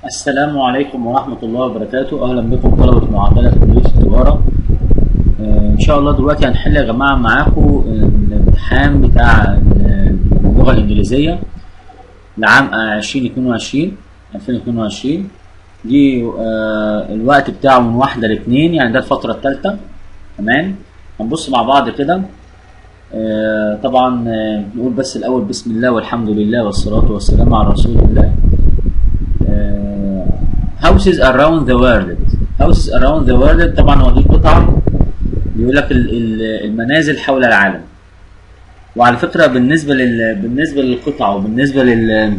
السلام عليكم ورحمة الله وبركاته أهلا بكم طلبة معادلة كلية التجارة آه، إن شاء الله دلوقتي هنحل يا جماعة معاكم الامتحان بتاع اللغة الإنجليزية لعام 2022 2022 دي آه، الوقت بتاعه من واحدة لاتنين يعني ده الفترة التالتة تمام هنبص مع بعض كده آه، طبعا آه، نقول بس الأول بسم الله والحمد لله والصلاة والسلام على رسول الله آه، houses around the world houses around the world طبعا هو دي قطعة بيقول لك ال- ال- المنازل حول العالم وعلى فكرة بالنسبة لل بالنسبة للقطع وبالنسبة لل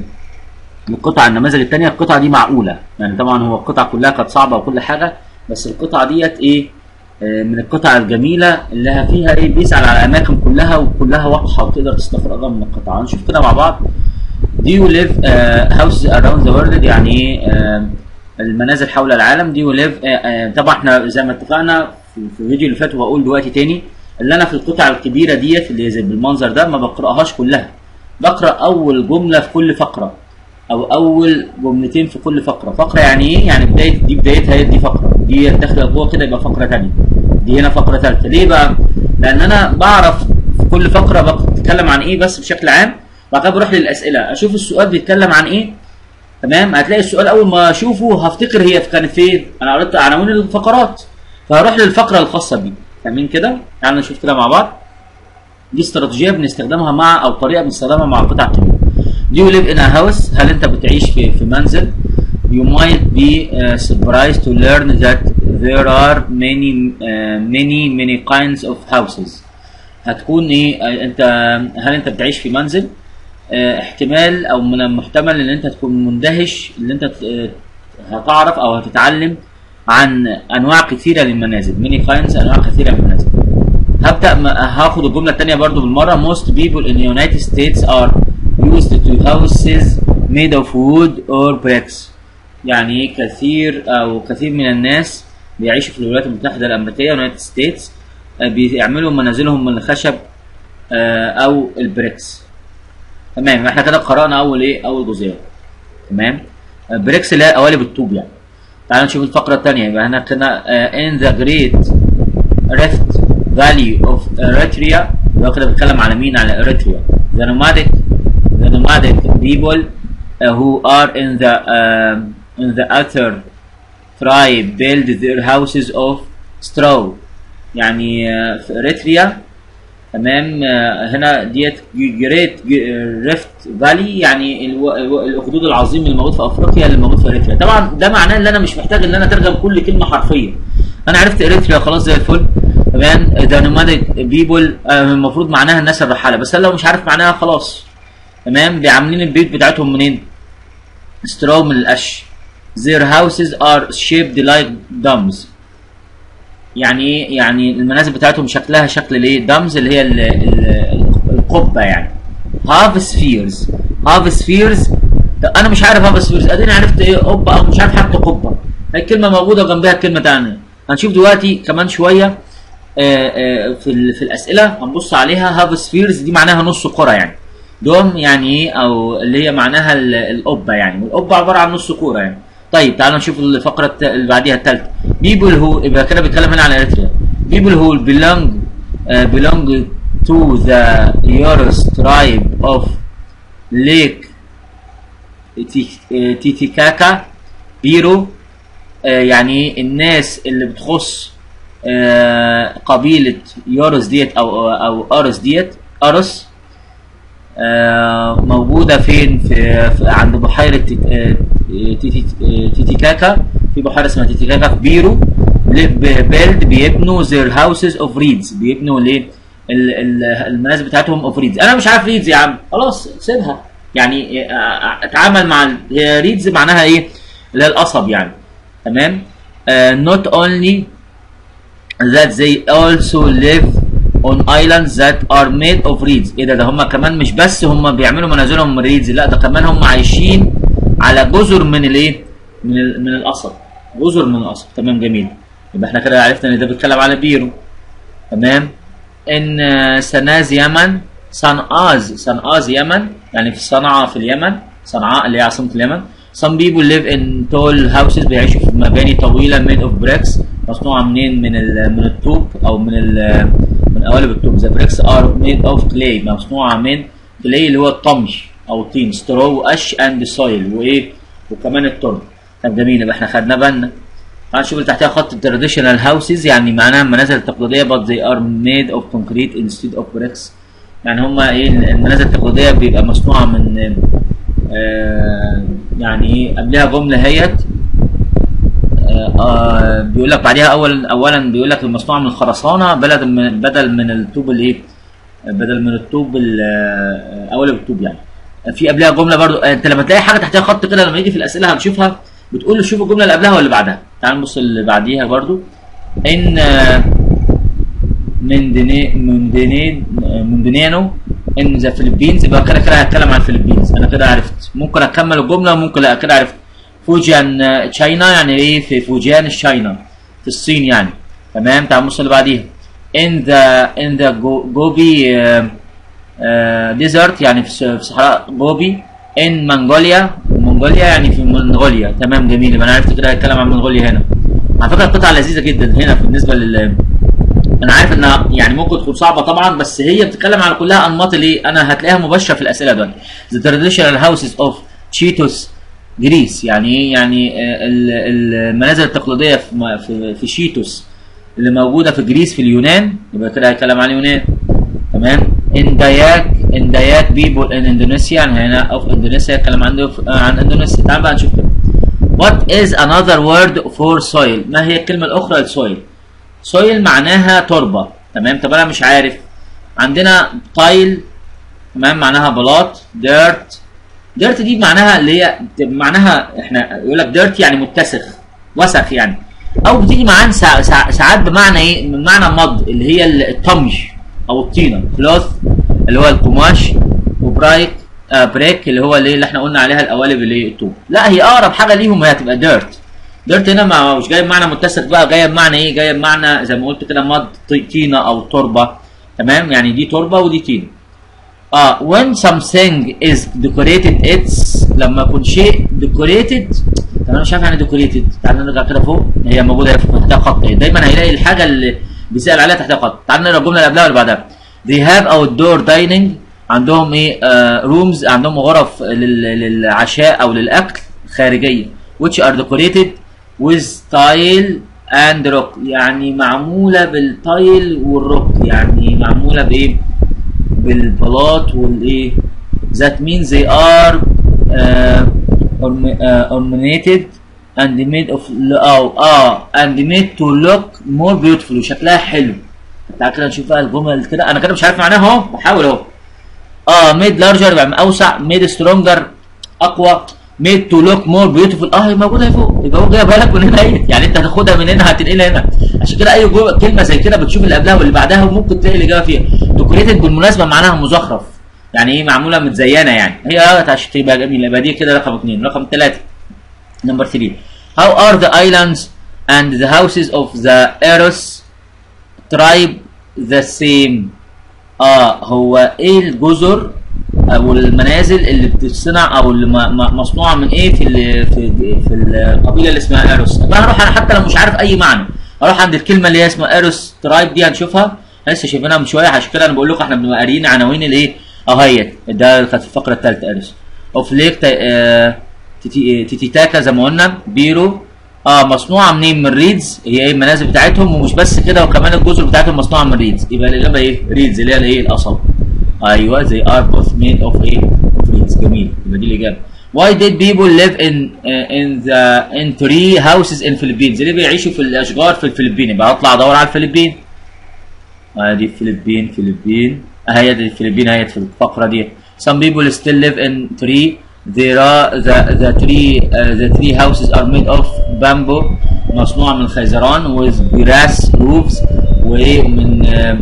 للقطع النماذج التانية القطعة دي معقولة يعني طبعا هو القطع كلها كانت صعبة وكل حاجة بس القطعة ديت ايه آه، من القطع الجميلة اللي فيها ايه بيسأل على الأماكن كلها وكلها واضحة وتقدر تستخرجها من القطعة هنشوف كده مع بعض Do you live uh, houses around the world يعني ايه آه، المنازل حول العالم Do you live آه، آه، طبعا احنا زي ما اتفقنا في في الفيديو اللي فات وبقول دلوقتي تاني اللي انا في القطع الكبيرة ديت اللي زي بالمنظر ده ما بقرأهاش كلها بقرأ أول جملة في كل فقرة أو أول جملتين في كل فقرة فقرة يعني ايه؟ يعني بداية دي بدايتها هي دي فقرة دي داخلة جوه كده يبقى فقرة تانية دي هنا فقرة ثالثة ليه بقى؟ لأن أنا بعرف في كل فقرة بتتكلم عن ايه بس بشكل عام بعد كده بروح للأسئلة أشوف السؤال بيتكلم عن ايه تمام هتلاقي السؤال اول ما اشوفه هفتكر هي كانت فين انا قريت عناوين الفقرات فهروح للفقره الخاصه بي فاهمين كده تعالوا نشوف كده مع بعض دي استراتيجيه بنستخدمها مع او طريقه بنستخدمها مع القطع الكبيره Do you live in a house هل انت بتعيش في في منزل You might be uh, surprised to learn that there are many uh, many many kinds of houses هتكون ايه آه، انت هل انت بتعيش في منزل آه، احتمال او من المحتمل ان انت تكون مندهش ان انت ت- آه، هتعرف او هتتعلم عن انواع كثيره للمنازل ميني كاينز انواع كثيره من المنازل هبدا م- هاخد الجمله الثانيه برضو بالمره most people in the United States are used to houses made of wood or bricks يعني كثير او كثير من الناس بيعيشوا في الولايات المتحده الامريكيه United States آه، بيعملوا منازلهم من الخشب آه، او البريكس تمام احنا كده قرانا اول ايه اول جزئيه تمام آه، بريكس اللي هي قوالب الطوب يعني تعالوا نشوف الفقره الثانيه يبقى هنا كده آه، in the great rift valley of Eritrea اللي هو كده بيتكلم على مين على اريتريا the nomadic the nomadic people uh, who are in the um, in the other tribe build their houses of straw يعني آه، في اريتريا تمام آه، هنا ديت جريت ريفت فالي يعني الو- الو- الاخدود العظيم اللي موجود في افريقيا اللي موجود في اريتريا طبعا ده معناه ان انا مش محتاج ان انا اترجم كل كلمه حرفيا انا عرفت اريتريا خلاص زي الفل تمام ذا نوماديك بيبول المفروض معناها الناس الرحاله بس انا لو مش عارف معناها خلاص تمام بيعاملين البيوت بتاعتهم منين سترو من القش their houses are shaped like domes يعني ايه يعني المنازل بتاعتهم شكلها شكل الايه دمز اللي هي ال ال القبه يعني هاف سفيرز هاف سفيرز انا مش عارف هاف سفيرز اديني عرفت ايه قبه او مش عارف حتى قبه هي الكلمه موجوده وجنبها كلمه ثانيه هنشوف دلوقتي كمان شويه آه، آه، في ال- في الاسئله هنبص عليها هاف سفيرز دي معناها نص كره يعني دوم يعني ايه او اللي هي معناها ال- القبه يعني والقبه عباره عن نص كوره يعني طيب تعالوا نشوف الفقره الت- اللي بعديها الثالثه people who يبقى كده بيتكلم هنا على اريتريا people who belong uh, belong to the Yoruba tribe of Lake Titi- آه، تيتيكاكا بيرو آه، يعني الناس اللي بتخص آه، قبيلة يورس ديت أو أو أرس ديت أرس آه، موجودة فين في, في عند بحيرة تيت- آه، تيتي- آه، تيتيكاكا في بحيرة اسمها تيتيكاكا في بيرو بيلد بيبنوا their houses of reeds بيبنوا ليه ال- ال- المنازل بتاعتهم اوف ريدز انا مش عارف ريدز يا عم خلاص سيبها يعني آه، آه، اتعامل مع ال- هي ريدز معناها ايه اللي هي القصب يعني تمام آه، not only that they also live on islands that are made of reeds ايه ده ده هم كمان مش بس هم بيعملوا منازلهم من ريدز لا ده كمان هم عايشين على جزر من الايه من ال- من القصب جزر من القصب تمام جميل يبقى احنا كده عرفنا ان ده بيتكلم على بيرو تمام ان آه، سناز يمن صنعاز صنعاز يمن يعني في صنعاء في اليمن صنعاء اللي هي عاصمة اليمن some people live in tall houses بيعيشوا في مباني طويلة made of bricks مصنوعة منين من ال من الطوب أو من ال من قوالب الطوب the bricks are made of clay مصنوعة من clay اللي هو الطمي أو الطين straw وقش and soil وإيه وكمان التربة طب جميل يبقى احنا خدنا بالنا تعال نشوف اللي تحتها خط traditional houses يعني معناها المنازل التقليدية but they are made of concrete instead of bricks يعني هما ايه المنازل التقليدية بيبقى مصنوعة من آه يعني ايه قبلها جملة هيت آه آه بيقول لك بعديها اولا اولا بيقول لك المصنوعة من الخرسانة بدل من بدل من الطوب الايه بدل من الطوب قوالب الطوب يعني في قبلها جمله برضو انت لما تلاقي حاجه تحتها خط كده لما يجي في الاسئله هنشوفها بتقول له شوف الجمله اللي قبلها واللي بعدها تعال نبص اللي بعديها برضو ان من ديني من ديني من دينيانو ان ذا فيلبينز يبقى كده كده هتكلم عن الفلبينز انا كده عرفت ممكن اكمل الجمله ممكن لا كده عرفت فوجيان تشاينا يعني ايه في فوجيان الشاينا في الصين يعني تمام تعال نبص اللي بعديها in the in the Gobi uh, uh, desert يعني في صحراء جوبي in منغوليا منغوليا يعني في منغوليا تمام جميل يبقى انا عرفت كده هتكلم عن منغوليا هنا على فكره القطعه لذيذه جدا هنا بالنسبه لل انا عارف انها يعني ممكن تكون صعبه طبعا بس هي بتتكلم على كلها انماط الايه انا هتلاقيها مباشره في الاسئله دلوقتي the traditional houses of Cheetos جريس يعني ايه يعني المنازل التقليديه في في, في شيتوس اللي موجوده في جريس في اليونان يبقى كده هيتكلم عن اليونان تمام اندياك اندياك بيبول ان اندونيسيا يعني هنا اوف اندونيسيا هيتكلم عن عن اندونيسيا تعال بقى نشوف كده What is another word for soil؟ ما هي الكلمة الأخرى للسويل؟ soil معناها تربة تمام طب أنا مش عارف عندنا تايل تمام معناها بلاط dirt dirt دي معناها اللي هي معناها احنا يقول لك dirt يعني متسخ وسخ يعني او بتيجي معانا ساعات بمعنى ايه بمعنى مض اللي هي الطمج او الطينه كلوث اللي هو القماش وبرايك آه بريك اللي هو اللي, اللي احنا قلنا عليها القوالب اللي الطوب لا هي اقرب حاجه ليهم هي هتبقى ديرت ديرت هنا مع مش جايه بمعنى متسق بقى جايه بمعنى ايه جايه بمعنى زي ما قلت كده مض طينه او تربه تمام يعني دي تربه ودي طينه اه when something is decorated it's لما يكون شيء decorated طب انا مش عارف يعني ديكوريتد تعال نرجع كده فوق هي موجوده هي تحتها خط دايما هيلاقي الحاجه اللي بيسال عليها تحتها خط تعال نقرا الجمله اللي قبلها واللي بعدها they have outdoor dining عندهم ايه رومز uh, عندهم غرف للعشاء او للاكل خارجيه which are decorated with tile and rock يعني معموله بالتايل والروك يعني معموله بايه بالبلاط والايه that means they are uh, ornamented and made of اه اه and made to look more beautiful وشكلها حلو تعال كده نشوف بقى الجمل كده انا كده مش عارف معناها اهو بحاول اهو اه made larger يعني اوسع made stronger اقوى made to look more beautiful اه هي موجوده فوق يبقى هو جايبها لك من هنا اهي يعني انت هتاخدها من هنا هتنقلها هنا عشان كده اي كلمه زي كده بتشوف اللي قبلها واللي بعدها وممكن تلاقي الاجابه فيها ديكوريتد بالمناسبه معناها مزخرف يعني ايه معموله متزينه يعني هي اه عشان تبقى جميله يبقى دي كده رقم اثنين رقم ثلاثه نمبر 3 how are the islands and the houses of the Eros tribe the same اه هو ايه الجزر او المنازل اللي بتصنع او اللي مصنوعه من ايه في ال في في القبيله اللي اسمها ايروس انا هروح انا حتى لو مش عارف اي معنى اروح عند الكلمه اللي هي اسمها ايروس ترايب دي هنشوفها لسه شايفينها من شويه عشان كده انا بقول لكم احنا بنبقى قاريين عناوين الايه اهيت ده كانت في الفقره الثالثه ايروس اوف ليك تيتيتاكا زي ما قلنا بيرو اه مصنوعه منين من ريدز هي ايه المنازل بتاعتهم ومش بس كده وكمان الجزر بتاعتهم مصنوعه من ريدز يبقى الاجابه ايه ريدز اللي هي الايه القصب ايوه زي ار بوث ميد اوف ايه اوف ريدز جميل يبقى دي الاجابه Why did people live in uh, in the in three houses in Philippines؟ ليه بيعيشوا في الاشجار في الفلبين؟ يبقى اطلع ادور على الفلبين. ادي الفلبين فلبين اهي دي الفلبين اهي في الفقره دي. Some people still live in tree. There are the the three uh, the three houses are made of bamboo مصنوعة من خيزران with grass roofs ومن uh,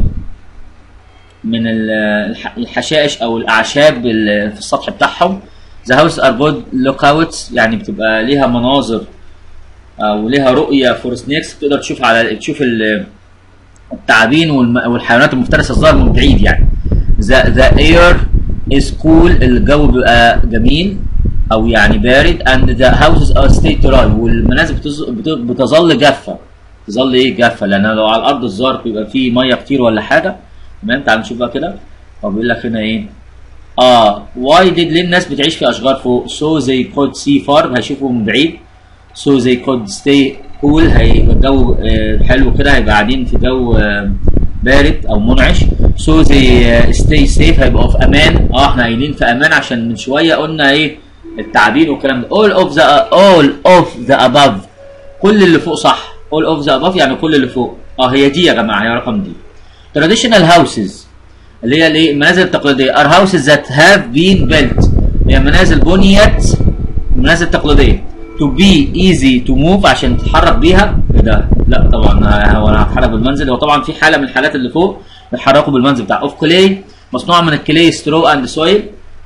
من الحشائش او الاعشاب في السطح بتاعهم The houses are good lookouts يعني بتبقى ليها مناظر او ليها رؤيه فور سنيكس تقدر تشوف على تشوف التعابين والحيوانات المفترسه الظاهر من بعيد يعني the, the air is cool الجو بيبقى جميل او يعني بارد and the houses are stay dry والمنازل بتز- بت- بتظل جافه تظل ايه جافه لان لو على الارض الظاهر بيبقى فيه ميه كتير ولا حاجه تمام تعال نشوف بقى كده هو بيقول لك هنا ايه اه why did ليه الناس بتعيش في اشجار فوق so they could see far هيشوفوا من بعيد so they could stay cool هيبقى الجو آه، حلو كده هيبقى قاعدين في جو آه، بارد او منعش so they آه، stay safe هيبقوا في امان اه احنا قايلين في امان عشان من شويه قلنا ايه التعبير والكلام ده all of the all of the above كل اللي فوق صح all of the above يعني كل اللي فوق اه هي دي يا جماعه هي رقم دي traditional houses اللي هي الايه المنازل التقليديه are houses that have been built هي منازل بنيت منازل تقليديه to be easy to move عشان تتحرك بيها ايه ده لا طبعا ه- هو انا هتحرك بالمنزل هو طبعا في حاله من الحالات اللي فوق بيتحركوا بالمنزل بتاع اوف كلاي مصنوعه من الكلاي سترو اند سويل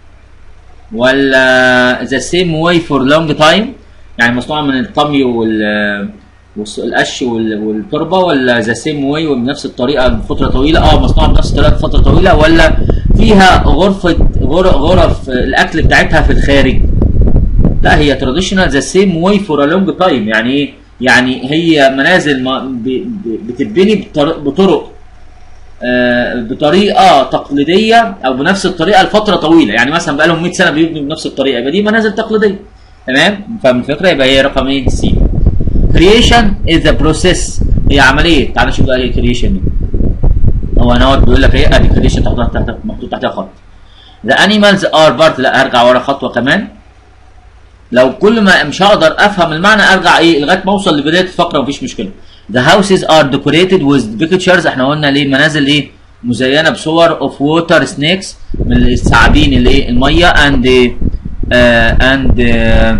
ولا ذا سيم واي فور لونج تايم يعني مصنوعه من الطمي وال والقش وال- والتربه ولا ذا سيم واي وبنفس الطريقه لفتره طويله اه مصنوعه بنفس الطريقه لفتره طويله ولا فيها غرفه غر- غرف الاكل بتاعتها في الخارج لا هي تراديشنال ذا سيم واي فور ا لونج تايم يعني ايه؟ يعني هي منازل ما ب- ب- بتتبني بطر- بطرق آه، بطريقه تقليديه او بنفس الطريقه لفتره طويله يعني مثلا بقى لهم 100 سنه بيبنوا بنفس الطريقه يبقى دي منازل تقليديه تمام فاهم الفكره يبقى هي رقم ايه سي creation is a process هي عمليه تعال نشوف بقى ايه creation دي هو انا هو بيقول لك ايه ادي creation تحط تحت محطوط تحتها خط the animals are part لا هرجع ورا خطوه كمان لو كل ما مش هقدر افهم المعنى ارجع ايه لغايه ما اوصل لبدايه الفقره مفيش مشكله the houses are decorated with pictures احنا قلنا ليه منازل ايه مزينه بصور of water snakes من الثعابين اللي ايه الميه and uh, and uh,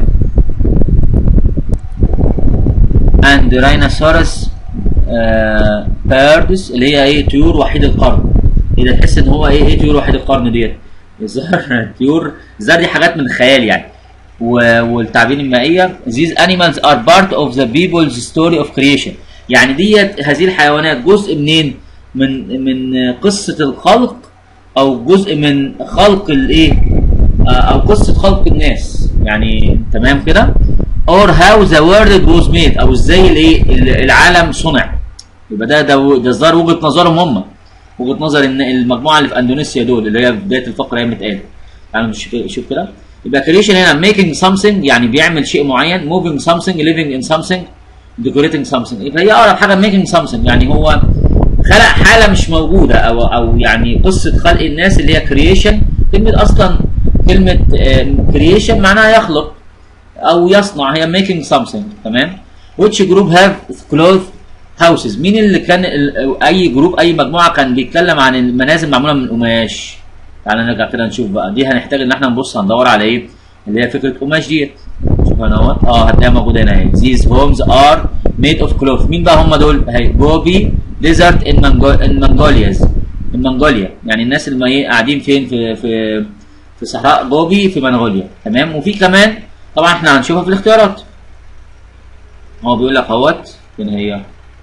and rhinoceros uh, birds اللي هي ايه طيور وحيد القرن اذا تحس ان هو ايه ايه طيور وحيد القرن ديت الظاهر طيور الظاهر دي حاجات من الخيال يعني و- والتعابين المائيه these animals are part of the people's story of creation يعني ديت هذه الحيوانات جزء منين من من قصه الخلق او جزء من خلق الايه آه، او قصه خلق الناس يعني تمام كده or how the world was made او ازاي الايه العالم صنع يبقى ده ده ده الظاهر وجهه نظرهم هم وجهه نظر ان المجموعه اللي في اندونيسيا دول اللي هي في بدايه الفقره هي متقال تعالوا نشوف شوف كده يبقى creation هنا making something يعني بيعمل شيء معين moving something living in something decorating something يبقى هي اقرب حاجه making something يعني هو خلق حاله مش موجوده او او يعني قصه خلق الناس اللي هي creation كلمه اصلا كلمه آه، creation معناها يخلق او يصنع هي making something تمام which group have cloth houses مين اللي كان ال- اي جروب اي مجموعه كان بيتكلم عن المنازل معموله من قماش تعالى نرجع كده نشوف بقى دي هنحتاج ان احنا نبص هندور على ايه اللي هي فكره قماش ديت شوف هنا اهوت اه هتلاقيها موجوده هنا اهي these homes are made of cloth مين بقى هم دول اهي جوبي ديزرت ان ان منغولياز in منغوليا يعني الناس اللي ما ايه قاعدين فين في في في صحراء جوبي في منغوليا تمام وفي كمان طبعا احنا هنشوفها في الاختيارات هو بيقول لك اهوت فين هي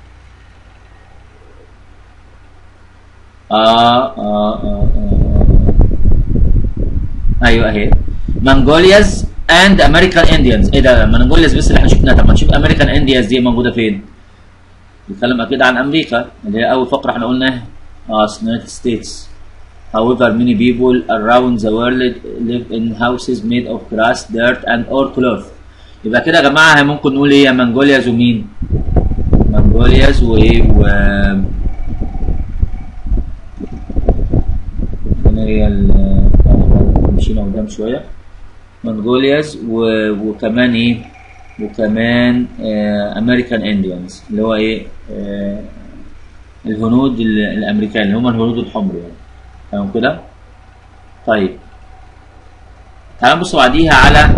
آه آه آه آه آه. ايوه اهي منغولياز اند امريكان انديانز ايه ده منغولياز بس اللي احنا شفناها طب ما نشوف امريكان انديانز دي موجوده فين بيتكلم اكيد عن امريكا اللي هي اول فقره احنا قلناها اه United States however many people around the world live in houses made of grass dirt and or cloth يبقى كده يا جماعه ممكن نقول ايه منغولياز ومين منغولياز وايه و هنا هي ال- مشينا قدام شويه منغولياز و... وكمان ايه وكمان آه امريكان انديانز اللي هو ايه آه الهنود ال- الامريكان اللي هم الهنود الحمر يعني تمام كده طيب تعال نبص بعديها على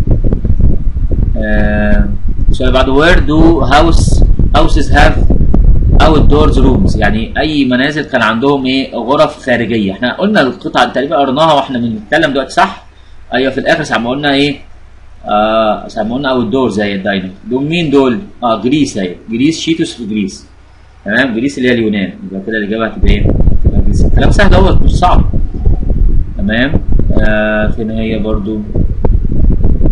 آه السؤال اللي بعده where do house houses have outdoors rooms يعني اي منازل كان عندهم ايه غرف خارجيه احنا قلنا القطعه تقريبا قريناها واحنا بنتكلم دلوقتي صح ايوه في الاخر ساعه ما قلنا ايه آه ساعه ما قلنا اوت دور زي الداينامو دول مين دول اه جريس اهي جريس شيتوس في جريس تمام جريس اللي هي اليونان يبقى كده الاجابه هتبقى ايه؟ تبقى جريس الكلام سهل اهوت مش صعب تمام آه فين هي برضو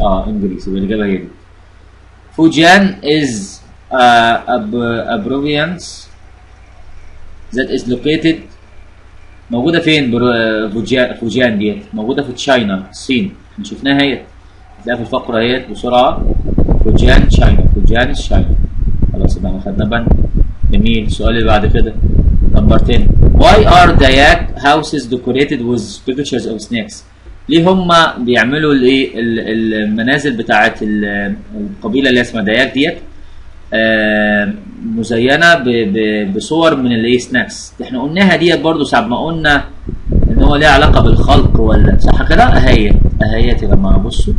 اه انجليزي يبقى الاجابه هي دي فوجيان is uh, a, a province that is located موجودة فين برو- فوجيان فوجيان ديت؟ موجودة في تشاينا الصين احنا شفناها اهيت هتلاقيها في الفقرة اهيت بسرعة فوجيان تشاينا فوجيان تشاينا خلاص يبقى احنا خدنا بن جميل السؤال اللي بعد كده نمبر 10 Why are Dayak houses decorated with pictures of snakes؟ ليه هم بيعملوا الايه ال- المنازل بتاعت ال- القبيلة اللي اسمها داياك ديت آه، مزينه ب- ب- بصور من الايه سناكس احنا قلناها ديت برضو ساعه ما قلنا ان هو ليه علاقه بالخلق ولا صح كده اهيت اهيت يا جماعه بصوا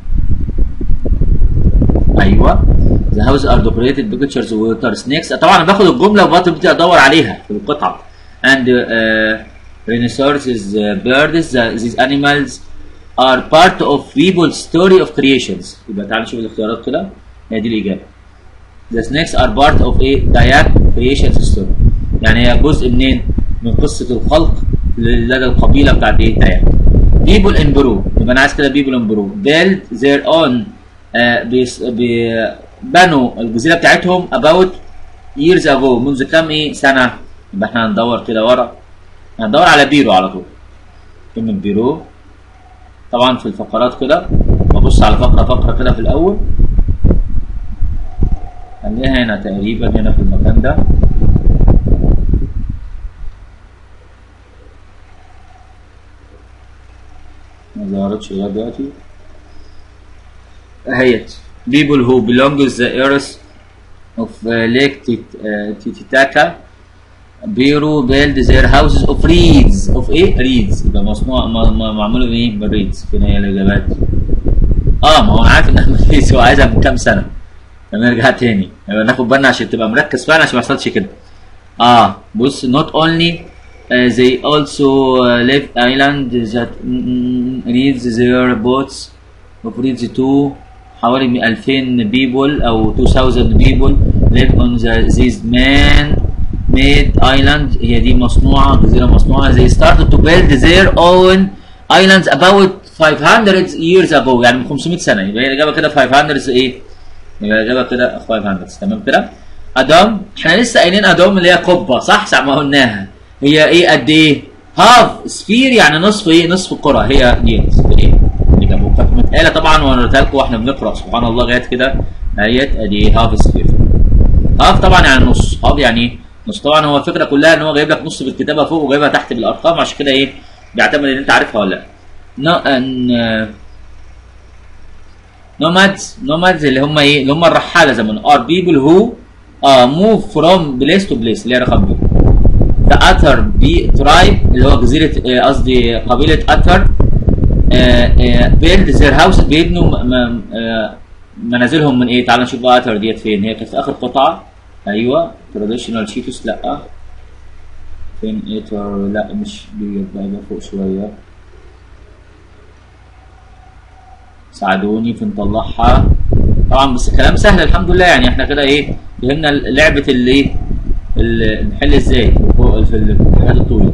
ايوه the house are decorated pictures of water snakes طبعا انا باخد الجمله وببتدي ادور عليها في القطعه and uh, rhinoceroses uh, birds uh, these animals are part of people's story of creations يبقى تعالوا نشوف الاختيارات كده هي دي الاجابه The snakes are part of a Dayak creation story. يعني هي جزء منين؟ من قصة الخلق لدى القبيلة بتاعت ايه؟ داياك. People in Peru يبقى أنا عايز كده people in Peru build their own آه بيس بي بنوا الجزيرة بتاعتهم about years ago منذ كام ايه سنة؟ يبقى احنا هندور كده ورا هندور على بيرو على طول. كلمة بيرو طبعا في الفقرات كده ببص على فقرة فقرة كده في الأول خليها هنا تقريبا هنا في المكان ده ما ظهرتش لغايه دلوقتي اهيت people who belong to the earth of uh, Lake Tit- uh, Titicaca بيرو build their houses of reeds of ايه؟ reeds يبقى مصنوع م- م- معمولة بايه؟ بالريدز فين هي الإجابات؟ اه ما هو أنا عارف إنها من reeds هو عايزها من كام سنة نرجع تاني يبقى ناخد بالنا عشان تبقى مركز فعلا عشان ما يحصلش كده اه بص not only uh, they also uh, live island that mm, needs their boats of reeds too حوالي 2000 people او 2000 people live on the, these man made island هي دي مصنوعة جزيرة مصنوعة they started to build their own islands about 500 years ago يعني من 500 سنة يبقى هي الإجابة كده 500 ايه يبقى الإجابة كده 500 تمام كده أدام احنا لسه قايلين أدام اللي هي قبة صح ساعة ما قلناها هي إيه قد إيه؟ هاف سفير يعني نصف إيه؟ نصف الكرة هي دي إيه؟ الإجابة وكانت متقالة طبعا وأنا قلتها لكم وإحنا بنقرأ سبحان الله لغاية كده أهيت أدي إيه هاف سفير هاف طبعا يعني نص هاف يعني إيه؟ نص طبعا هو الفكرة كلها إن هو جايب لك نص بالكتابة فوق وجايبها تحت بالأرقام عشان كده إيه؟ بيعتمد إن أنت عارفها ولا لا. نو ان نومادز نومادز اللي هم ايه اللي هم الرحاله زمان ار بيبل هو موف فروم بليس تو بليس اللي هي رقم بي ذا اثر بي ترايب اللي هو جزيره آه، قصدي قبيله اثر بيلد زير هاوس بيبنوا م- م- آه، منازلهم من ايه تعال نشوف بقى اثر ديت فين هي كانت في اخر قطعه ايوه تراديشنال شيتوس لا فين ايتر لا مش ديت بقى يبقى فوق شويه ساعدوني في نطلعها طبعا بس الكلام سهل الحمد لله يعني احنا كده ايه فهمنا لعبه اللي ال- نحل ازاي فوق- في الحاجات الطويله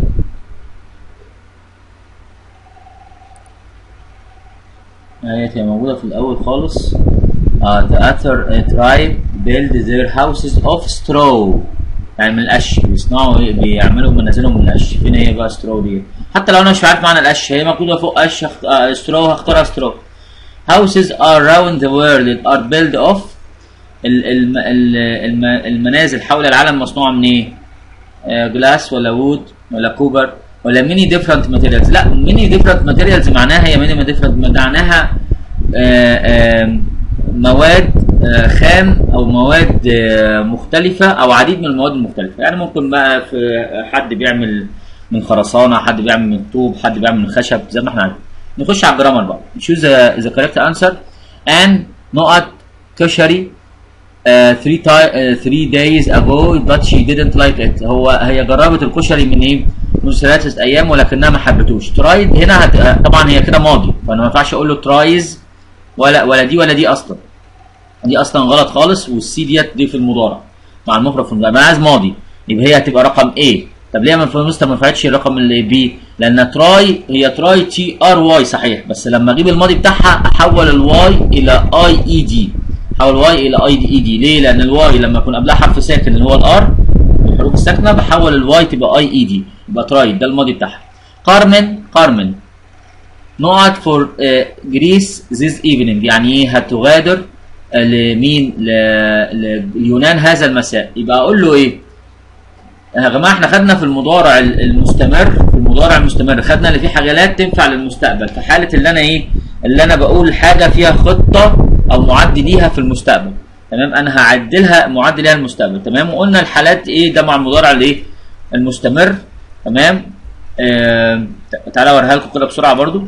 اهيت هي موجوده في الاول خالص uh, the other uh, tribe build their houses of straw يعني من القش بيصنعوا ايه بيعملوا منازلهم من القش فين هي بقى straw دي حتى لو انا مش عارف معنى القش هي موجوده فوق قش هخت... آه straw هختارها straw houses around the world are built of ال- الم- ال- الم- المنازل حول العالم مصنوعه من ايه؟ جلاس ولا وود ولا كوبر ولا ميني ديفرنت ماتيريالز لا ميني ديفرنت ماتيريالز معناها هي ميني ديفرنت معناها آه، آه، مواد آه، خام او مواد آه، مختلفه او عديد من المواد المختلفه يعني ممكن بقى في حد بيعمل من خرسانه حد بيعمل من طوب حد بيعمل من خشب زي ما احنا عارفين نخش على الجرامر بقى choose the, the correct answer and نقط كشري uh, three, ti- uh, three days ago but she didn't like it هو هي جربت الكشري من ايه؟ منذ ثلاثة أيام ولكنها ما حبتوش ترايد هنا هت... طبعا هي كده ماضي فأنا ما ينفعش أقول له ترايز ولا ولا دي ولا دي أصلا دي أصلا غلط خالص والسي ديت دي في المضارع مع المفرد في المضارع أنا عايز ماضي يبقى هي هتبقى رقم A طب ليه ما مستر ما نفعتش الرقم اللي بي لان تراي هي تراي تي ار واي صحيح بس لما اجيب الماضي بتاعها احول الواي الى اي اي دي احول الواي الى اي دي اي دي ليه لان الواي لما يكون قبلها حرف ساكن اللي هو الار الحروف الساكنه بحول الواي تبقى اي اي دي يبقى تراي ده الماضي بتاعها كارمن كارمن نقعد فور جريس ذيس ايفنينج يعني ايه هتغادر آه، لمين ل- لليونان هذا المساء يبقى اقول له ايه يا جماعه احنا خدنا في المضارع ال- المستمر في المضارع المستمر خدنا اللي فيه حاجات تنفع للمستقبل في حاله اللي انا ايه اللي انا بقول حاجه فيها خطه او معد ليها في المستقبل تمام انا هعدلها معد ليها المستقبل تمام وقلنا الحالات ايه ده مع المضارع الايه المستمر تمام آه تعالى اوريها لكم كده بسرعه برضو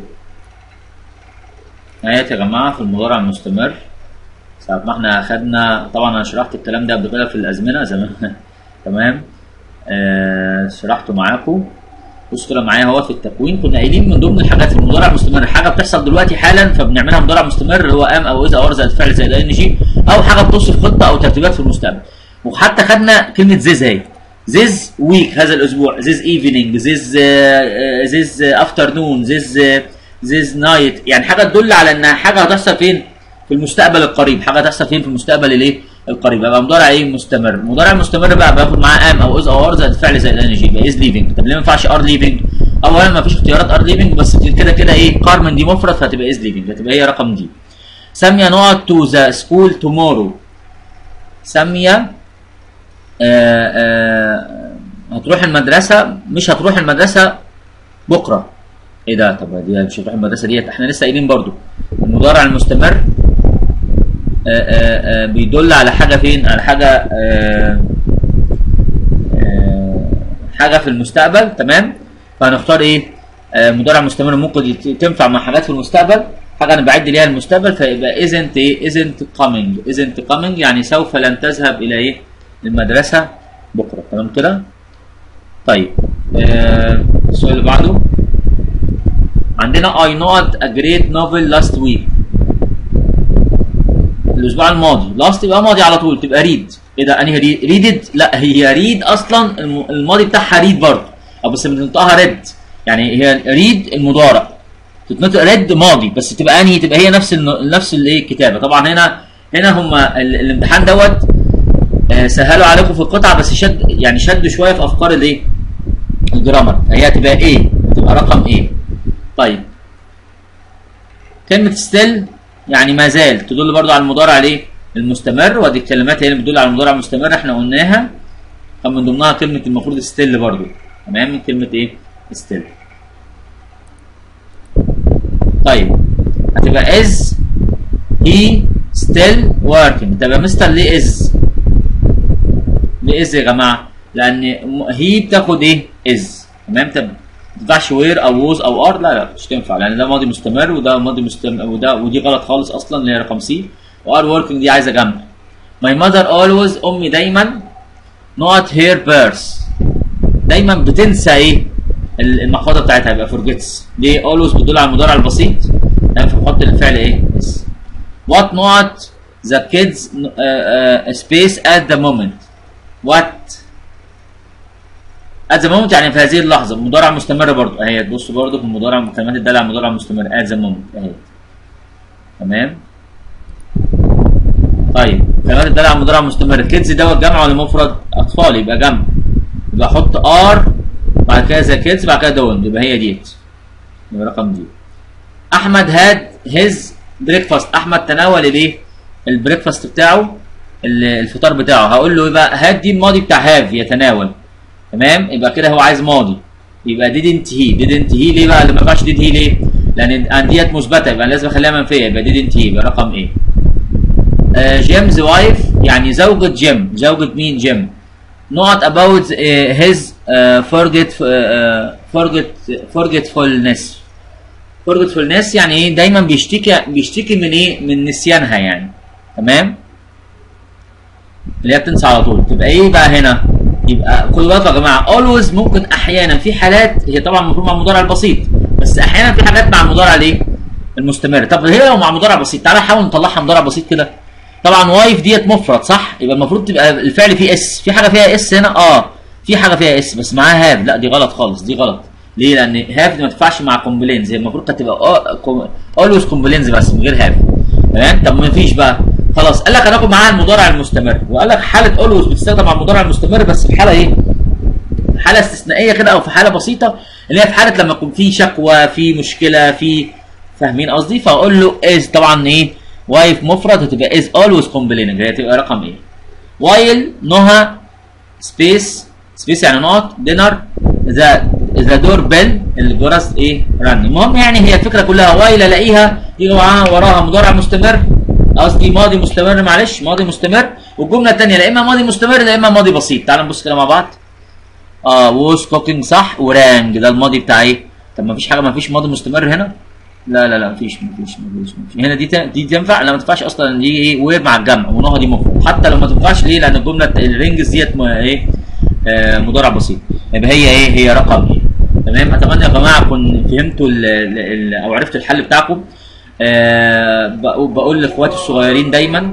اهيت يا جماعه في المضارع المستمر ساعة ما احنا خدنا طبعا انا شرحت الكلام ده قبل كده في الازمنه زمان تمام آه شرحته معاكم بصوا كده معايا اهو في التكوين كنا قايلين من ضمن الحاجات في المضارع المستمر حاجه بتحصل دلوقتي حالا فبنعملها مضارع مستمر اللي هو ام او اذا او زائد فعل زائد ان جي او حاجه بتوصف خطه او ترتيبات في المستقبل وحتى خدنا كلمه زيز اهي زيز ويك هذا الاسبوع زيز ايفنينج زيز زيز افترنون زيز زيز نايت يعني حاجه تدل على انها حاجه هتحصل فين في المستقبل القريب حاجه هتحصل فين في المستقبل الايه القريب يبقى مضارع ايه مستمر المضارع المستمر بقى باخد معاه ام او از او ار زائد فعل زائد ان جي يبقى از ليفنج طب ليه ما ينفعش ار ليفنج اولا ما فيش اختيارات ار ليفنج بس كده كده ايه كارمن دي مفرد فهتبقى از ليفنج هتبقى هي رقم دي ساميه نقعد تو ذا سكول تومورو ساميه آه آه هتروح المدرسه مش هتروح المدرسه بكره ايه ده طب دي مش هتروح المدرسه ديت احنا لسه قايلين برضو المضارع المستمر آآ آآ بيدل على حاجه فين على حاجه آآ حاجه في المستقبل تمام فهنختار ايه مضارع مستمر ممكن تنفع مع حاجات في المستقبل حاجه انا بعد ليها المستقبل فيبقى isn't ايه isn't coming isn't coming يعني سوف لن تذهب الى ايه المدرسه بكره تمام كده طيب السؤال اللي بعده عندنا I not a great novel last week الاسبوع الماضي لاست يبقى ماضي على طول تبقى ريد ايه ده انهي ريد ريدد لا هي ريد اصلا الماضي بتاعها ريد برضه او بس بننطقها ريد يعني هي ريد المضارع تتنطق ريد ماضي بس تبقى انهي تبقى هي نفس ال نفس الايه الكتابه طبعا هنا هنا هم الامتحان دوت سهلوا عليكم في القطعه بس شد يعني شدوا شويه في افكار الايه الجرامر فهي هتبقى ايه تبقى رقم ايه طيب كلمه ستيل يعني ما زال تدل برضو على المضارع الايه المستمر ودي الكلمات هي اللي بتدل على المضارع المستمر احنا قلناها كان من ضمنها كلمه المفروض ستيل برضو تمام من كلمه ايه ستيل طيب هتبقى از هي ستيل working طب يا مستر ليه از ليه از يا جماعه لان هي بتاخد ايه از تمام طب ما تنفعش وير او ووز او ار لا لا مش تنفع لان ده ماضي مستمر وده ماضي مستمر وده ودي غلط خالص اصلا اللي هي رقم سي وار وركينج دي عايزه جنب ماي ماذر اولويز امي دايما نوت هير بيرس دايما بتنسى ايه المحفظه بتاعتها يبقى فورجيتس ليه اولويز بتدل على المضارع البسيط تمام فبحط الفعل ايه بس وات نوت ذا كيدز سبيس ات ذا مومنت وات ات ذا مومنت يعني في هذه اللحظه مضارع مستمر برضو اهي تبص برضو في المضارع كلمات الداله على المضارع المستمر ات ذا مومنت اهي تمام طيب كلمات الداله على المضارع المستمر كيدز دوت جمع ولا مفرد اطفال يبقى جمع يبقى احط ار بعد كده ذا كيدز بعد كده دون يبقى هي ديت يبقى رقم دي احمد هاد هيز بريكفاست احمد تناول الايه البريكفاست بتاعه الفطار بتاعه هقول له يبقى هاد دي الماضي بتاع هاف يتناول تمام يبقى كده هو عايز ماضي يبقى didn't he didn't he ليه بقى اللي ما ينفعش did he ليه؟ لان ديت مثبته يبقى لازم اخليها منفيه يبقى didn't he يبقى رقم ايه؟ آه جيمز وايف يعني زوجة جيم زوجة مين جيم not about uh, his uh, forget uh, forget forgetfulness forgetfulness يعني ايه دايما بيشتكي بيشتكي من ايه من نسيانها يعني تمام اللي هي بتنسى على طول تبقى ايه بقى هنا يبقى خدوا بالكم يا جماعه always ممكن احيانا في حالات هي طبعا المفروض مع المضارع البسيط بس احيانا في حاجات مع المضارع الايه المستمر طب هي لو مع مضارع بسيط تعالى نحاول نطلعها مضارع بسيط كده طبعا وايف ديت مفرد صح يبقى المفروض تبقى الفعل فيه اس في حاجه فيها اس هنا اه في حاجه فيها اس بس معاها هاف لا دي غلط خالص دي غلط ليه لان هاف دي ما تنفعش مع كومبلينز هي المفروض كانت تبقى اولويز كومبلينز بس من غير هاف تمام طب ما فيش بقى خلاص قال لك هناخد معاها المضارع المستمر وقال لك حاله اولويز بتستخدم مع المضارع المستمر بس في حاله ايه حاله استثنائيه كده او في حاله بسيطه اللي هي في حاله لما يكون في شكوى في مشكله في فاهمين قصدي فاقول له از طبعا ايه وايف مفرد هتبقى از اولويز كومبليننج هي هتبقى رقم ايه وايل نهى سبيس سبيس يعني نقط دينر ذا ذا دور بيل الجرس ايه رن المهم يعني هي الفكره كلها وايل الاقيها يجي معاها وراها مضارع مستمر قصدي ماضي مستمر معلش ماضي مستمر والجمله الثانيه لا اما ماضي مستمر لا اما ماضي بسيط تعال نبص كده مع بعض اه ووز كوكينج صح ورانج ده الماضي بتاع ايه طب ما فيش حاجه ما فيش ماضي مستمر هنا لا لا لا مفيش مفيش مفيش, مفيش. هنا دي ت- دي تنفع لا ما تنفعش اصلا دي ايه وير مع الجمع ونهى دي مفرد حتى لو ما تنفعش ليه لان الجمله الرينجز ديت م- ايه آه مضارع بسيط يبقى هي ايه هي رقم ايه تمام اتمنى يا جماعه تكون فهمتوا ال ال ال او عرفتوا الحل بتاعكم آه بقول بقول لاخواتي الصغيرين دايما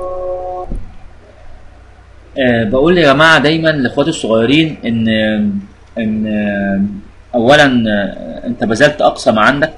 آه بقول يا جماعه دايما لاخواتي الصغيرين ان ان آه، اولا آه، انت بذلت اقصى ما عندك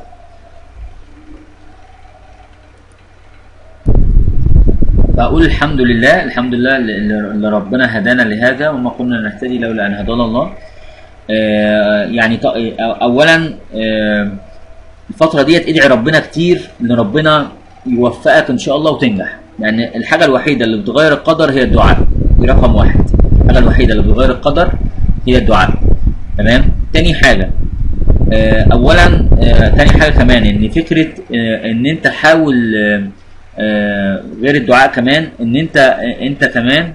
فأقول الحمد لله الحمد لله اللي اللي ربنا هدانا لهذا وما كنا نهتدي لولا أن هدانا الله آه، يعني ط- أولا آه، الفترة ديت ادعي ربنا كتير إن ربنا يوفقك إن شاء الله وتنجح يعني الحاجة الوحيدة اللي بتغير القدر هي الدعاء دي رقم واحد الحاجة الوحيدة اللي بتغير القدر هي الدعاء تمام تاني حاجة آه، اولا آه، تاني حاجه كمان ان فكره آه، ان انت حاول آه، آه، غير الدعاء كمان ان انت آه، انت كمان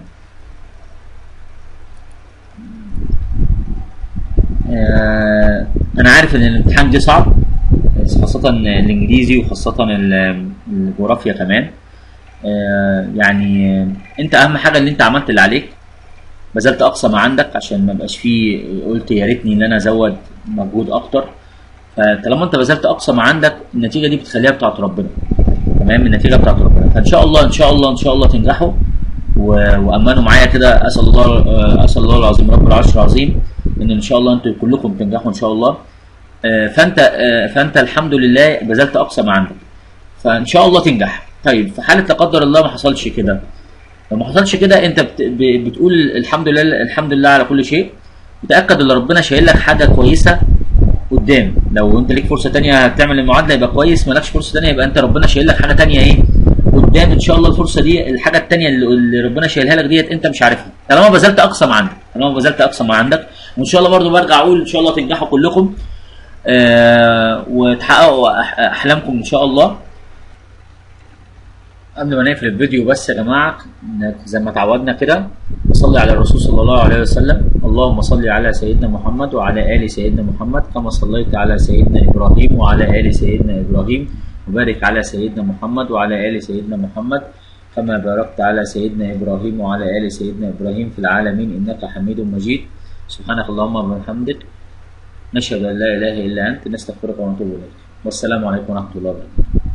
آه، انا عارف ان الامتحان جه صعب خاصة الانجليزي وخاصة ال- الجغرافيا كمان آه، يعني آه، انت اهم حاجة اللي انت عملت اللي عليك بذلت اقصى ما عندك عشان ما يبقاش فيه قلت يا ريتني ان انا ازود مجهود اكتر فطالما انت بذلت اقصى ما عندك النتيجه دي بتخليها بتاعت ربنا تمام النتيجه بتاعت ربنا فان شاء الله ان شاء الله ان شاء الله تنجحوا و- وامنوا معايا كده اسال الله آه، اسال الله العظيم رب العرش العظيم ان ان شاء الله انتوا كلكم تنجحوا ان شاء الله آه، فانت آه، فانت الحمد لله بذلت اقصى ما عندك فان شاء الله تنجح طيب في حاله لا قدر الله ما حصلش كده لو ما حصلش كده انت بت... ب- بتقول الحمد لله الحمد لله على كل شيء وتاكد ان ربنا شايل لك حاجه كويسه قدام لو انت ليك فرصه تانية هتعمل المعادله يبقى كويس مالكش فرصه تانية يبقى انت ربنا شايل لك حاجه تانية ايه قدام ان شاء الله الفرصه دي الحاجه التانية اللي, اللي ربنا شايلها لك ديت انت مش عارفها طالما بذلت اقصى ما عندك طالما بذلت اقصى ما عندك وان شاء الله برضو برجع اقول ان شاء الله تنجحوا كلكم آه وتحققوا أح- احلامكم ان شاء الله قبل ما نقفل الفيديو بس يا جماعه إنك زي ما اتعودنا كده نصلي على الرسول صلى الله عليه وسلم اللهم صل على سيدنا محمد وعلى ال سيدنا محمد كما صليت على سيدنا ابراهيم وعلى ال سيدنا ابراهيم وبارك على سيدنا محمد وعلى ال سيدنا محمد كما باركت على سيدنا ابراهيم وعلى ال سيدنا ابراهيم في العالمين انك حميد مجيد سبحانك اللهم وبحمدك نشهد ان لا اله الا انت نستغفرك ونتوب اليك والسلام عليكم ورحمه الله وبركاته